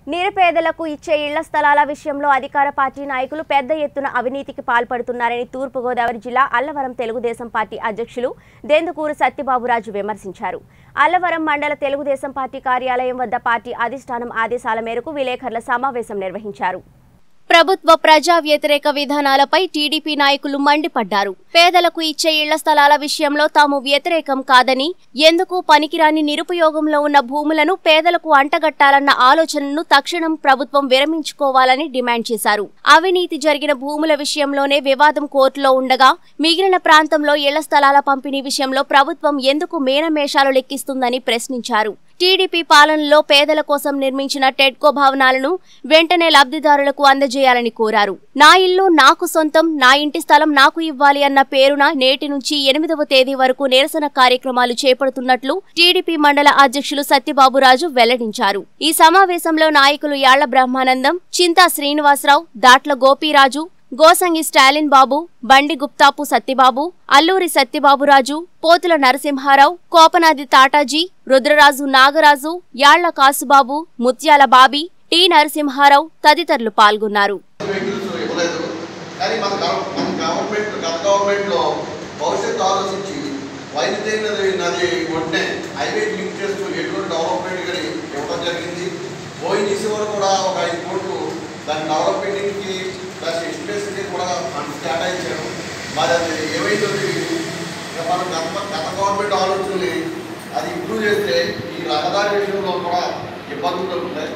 నిరుపేదలకు ఇచ్చే ఇళ్ల స్థలాల విషయంలో అధికార పార్టీ నాయకులు పెద్ద ఎత్తున అవినీతికి పాల్పడుతున్నారని తూర్పుగోదావరి జిల్లా అల్లవరం తెలుగుదేశం పార్టీ అధ్యక్షులు దెందుకూరు సత్యబాబురాజు విమర్శించారు అల్లవరం మండల తెలుగుదేశం పార్టీ కార్యాలయం వద్ద పార్టీ అధిష్టానం ఆదేశాల మేరకు విలేకరుల సమావేశం నిర్వహించారు ప్రభుత్వ ప్రజా వ్యతిరేక విధానాలపై టీడీపీ నాయకులు మండిపడ్డారు పేదలకు ఇచ్చే ఇళ్ల స్థలాల విషయంలో తాము వ్యతిరేకం కాదని ఎందుకు పనికిరాని నిరుపయోగంలో ఉన్న భూములను పేదలకు అంటగట్టాలన్న ఆలోచనను తక్షణం ప్రభుత్వం విరమించుకోవాలని డిమాండ్ చేశారు అవినీతి జరిగిన భూముల విషయంలోనే వివాదం కోర్టులో ఉండగా మిగిలిన ప్రాంతంలో ఇళ్ల స్థలాల పంపిణీ విషయంలో ప్రభుత్వం ఎందుకు మేనమేషాలు లెక్కిస్తుందని ప్రశ్నించారు టీడీపీ పాలనలో పేదల కోసం నిర్మించిన టెడ్కో భవనాలను వెంటనే లబ్ధిదారులకు అందజేయాలని కోరారు నా ఇల్లు నాకు సొంతం నా ఇంటి స్థలం నాకు ఇవ్వాలి అన్న పేరున నేటి నుంచి ఎనిమిదవ తేదీ వరకు నిరసన కార్యక్రమాలు చేపడుతున్నట్లు టీడీపీ మండల అధ్యక్షులు సత్యబాబురాజు వెల్లడించారు ఈ సమావేశంలో నాయకులు యాళ్ల బ్రహ్మానందం చింతా శ్రీనివాసరావు దాట్ల గోపీరాజు గోసంగి స్టాలిన్ బాబు బండి గుప్తాపు సత్యబాబు అల్లూరి సత్యబాబురాజు పోతుల నరసింహారావు కోపనాది తాటాజీ రుద్రరాజు నాగరాజు యాళ్ల కాసుబాబు ముత్యాల బాబి టి నరసింహారావు తదితరులు పాల్గొన్నారు వెహికల్స్ ఇవ్వలేదు కానీ మన గవ- మన గవర్నమెంట్ గత గవర్నమెంట్లో భవిష్యత్తు ఆలోచించి వైద్యుతైన నది నది ఒడ్డునే హైవే లింక్ చేస్తూ ఎటువంటి డెవలప్మెంట్ కానీ ఇవ్వడం జరిగింది ఓఎన్జీసీ వారు కూడా ఒక ఐదు కోట్లు దాని డెవలప్మెంట్కి ప్లస్ ఎస్టిమేషన్కి కూడా ఫండ్స్ కేటాయించారు మరి అది ఏమైందో తెలియదు ఇక మనం గత గత గవర్నమెంట్ ఆలోచనని అది ఇంప్రూవ్ చేస్తే ఈ రహదారి విషయంలో కూడా ఇబ్బందులు ఉంటాయి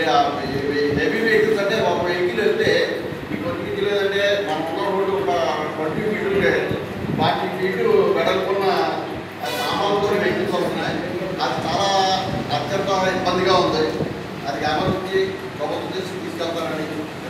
హెవీ వెహికల్స్ అంటే ఒక వెహికల్ వెళ్తే ఈ కొన్ని తెలియదంటే మన ఉన్న రోడ్డు ఒక ట్వంటీ ఫీట్ ఉంటే ఫార్టీ ఫీట్ వెడల్పున్న సామాన్లతో వెహికల్స్ వస్తున్నాయి అది చాలా అత్యంత ఇబ్బందిగా ఉంది అది గమనించి ప్రభుత్వం దృష్టికి తీసుకెళ్తానని